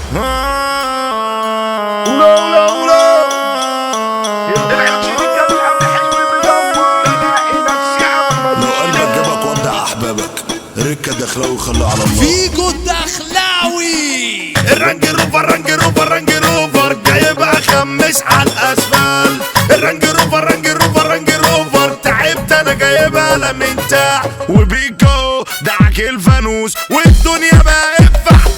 لو قلبك جابك ودع احبابك ركة دخلاوي خلوها على الله فيجو الدخلاوي الرانج روفر رانج روفر رانج روفر جايبها خمس على الاسفل الرانج روفر رانج روفر رانج روفر تعبت انا جايبها لا من تحت وبيكو دعك الفانوس والدنيا بقت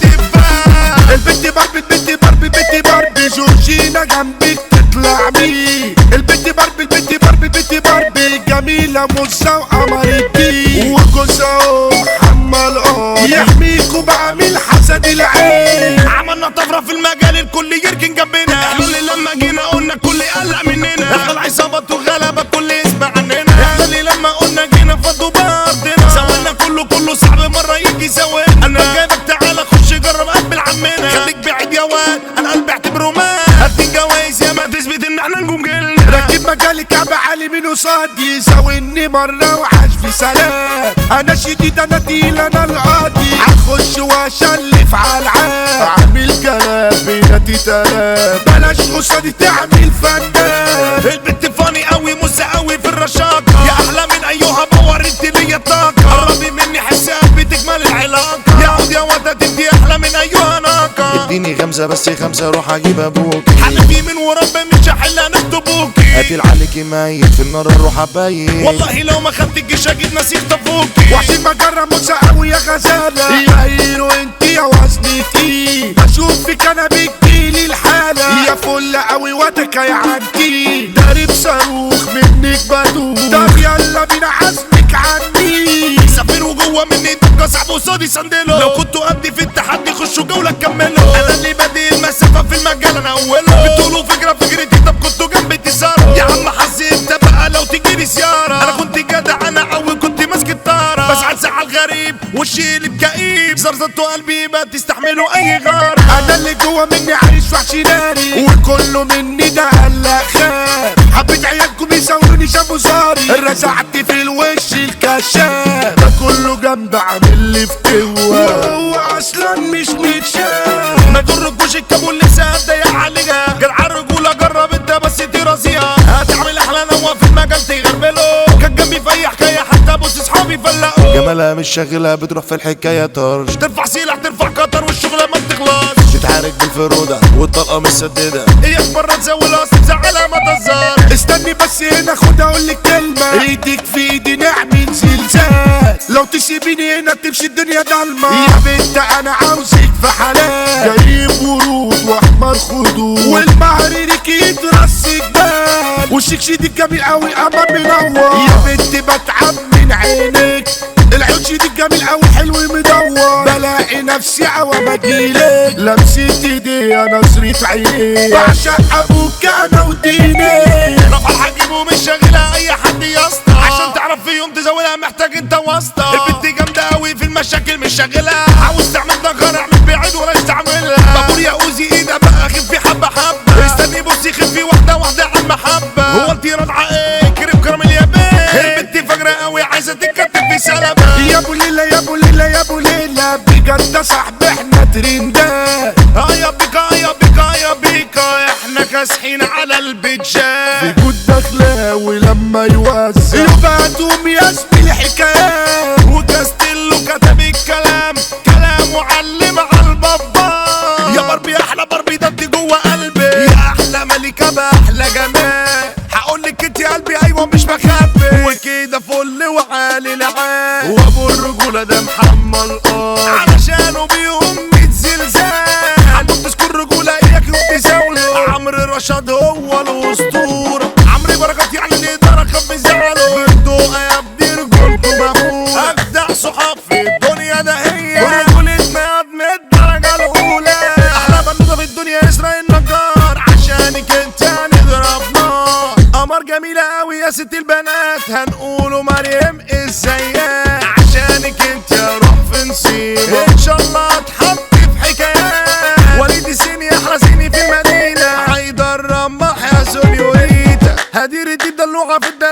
فحتفها البت باربي البت باربي البت باربي جورجينا جنبك تطلع مين البت باربي البت باربي البت باربي جميلة موزة وقمر الدين وجوزها محمل اه يحميكوا بقى من حسد العين عملنا طفرة في المجال الكل يركن جنبنا احنا اللي لما جينا قلنا الكل قلق مننا احنا العصابات وغلبة الكل يسمع عننا احنا اللي لما قلنا جينا فضوا بارضنا سوينا كله كله صعب مرة يجي سوينا انا جايبك تعالى خش جرب قبل عمنا خليك بعيد يا واد انا قلبي اعتبره مات هات الجوايز يا ما تثبت ان احنا نجوم جيلنا راكب مجالي كعب عالي من قصادي يساويني مرة وعاش في سلام انا شديد انا تقيل انا القاضي هخش واشلف على العاب عامل كلام بيناتي تلام بلاش قصادي تعمل فنان البنت فاني قوي موسى قوي في الرشاقة يا احلى من ايها باور انت ليا طاقة قربي مني حس قلبي تكمل العلاقة يا عود يا واد انت احلى من ايها ناقة اديني خمسة بس خمسة روح اجيب ابوك حنفي من ورب مش هحل انا اكتبوكي قاتل عليك ميت في النار اروح ابيت والله لو ما خدتكش اجيب ناس يخطفوكي وحشي مجرة موسى قوي يا غزالة يا هيرو انت يا وزن تقيل بشوفك انا بتجيلي الحالة يا فل قوي واتك يا عندي دارب صاروخ منك بدوخ طب يلا بينا عزمك عني سفير وجوه مني دقة صعب وصادي سندلو لو كنتوا قدي في التحدي خشوا جولة كملوا انا اللي بدي المسافة في المجال انا اوله بتقولوا فكرة فكرتي طب كنتوا جنبي تساروا يا عم حظي انت بقى لو تجيلي سيارة انا كنت جدع انا قوي كنت ماسك الطارة بس زعل غريب وشي اللي بكئيب زرزرتوا قلبي ما تستحملوا اي غار انا اللي جوه مني عايش وحش ناري وكله مني ده هلا خان حبيت عيالكم يساووني شافوا زاري رزعت في الوش الكشاف ده كله جنب عامل لي فتوة وهو اصلا مش متشاف ما يضركوش الكابول لسه ضيق عليها جدع الرجولة جرب انت بس ترازيها هتعمل احلى نوى في المجال تغربله كان جنبي في اي حكاية حتى بص اصحابي فلقوا جمالها مش شاغلها بتروح في الحكاية طرش ترفع سلاح ترفع قطر والشغلة ما بتخلص تتحرك بالفرودة والطلقة مسددة اياك مرة تزول اصل زعلها ما تهزر استني بس هنا خد اقول لك كلمة ايدك في ايدي نعمل زلزال لو تسيبيني هنا تمشي الدنيا ضلمة يا بنت انا عاوزك في حلال جايب ورود واحمر خدود والمهر ليك يترص جبال وشك شديد جميل قوي قمر منور يا بنت بتعب من عينك العيون شديد جميل قوي حلو مدور بلاقي نفسي عوام اجيلك لمسة ايدي نظرة عينيك بعشق ابوك انا ودينك رفع هجيبه مش شاغلها اي حد يا اسطى عشان تعرف في يوم تزولها محتاج انت واسطة البنت جامدة قوي في المشاكل مش شاغلها عاوز تعمل نجار اعمل بعيد ولا تعملها بابور يا اوزي ايدها بقى خفي حبة حبة استني بصي خفي واحدة واحدة على المحبة هو انت رضعة ايه كريم كرم اليابان البنت فجرة قوي عايزة تتكتب في سلبة يا ابو ليلى يا ابو ليلى يا ابو ليلى بجد صاحبي احنا ترندات اه يا بيكا يا بيكا يا بيكا احنا كاسحين على البيتجات بجود دخلاوي لما يوزع يبقى تقوم يا زميلي حكايات وكاستيلو كتب الكلام كلام معلم على البابا يا باربي احلى باربي ده انت جوه قلبي يا احلى ملكه باحلى جمال هقول لك انت قلبي ايوه مش بخبي وكده فل وعالي العال وابو الرجوله ده محمل اه علشانه بيقوم ميت زلزال عمو تذكر رجوله اياك وتزاوله عمرو رشاد هو الاسطوره عمرو بركات يعني الاداره خف زعله بالدقه يا ابني رجولته مفهوم اجدع صحاب في الدنيا ده هي رجولتنا من الدرجه الاولى احلى بنوته في الدنيا اسراء النجار عشانك انت هنضرب نار قمر جميله قوي يا ست البنات هنقوله مريم ازيك عشانك انت يا روح في نصيب ان شاء الله اتحط في حكايات وليد سيني احلى سيني في المدينه حيدر رمح يا سونيوريتا هدير الدلوعه في الدنيا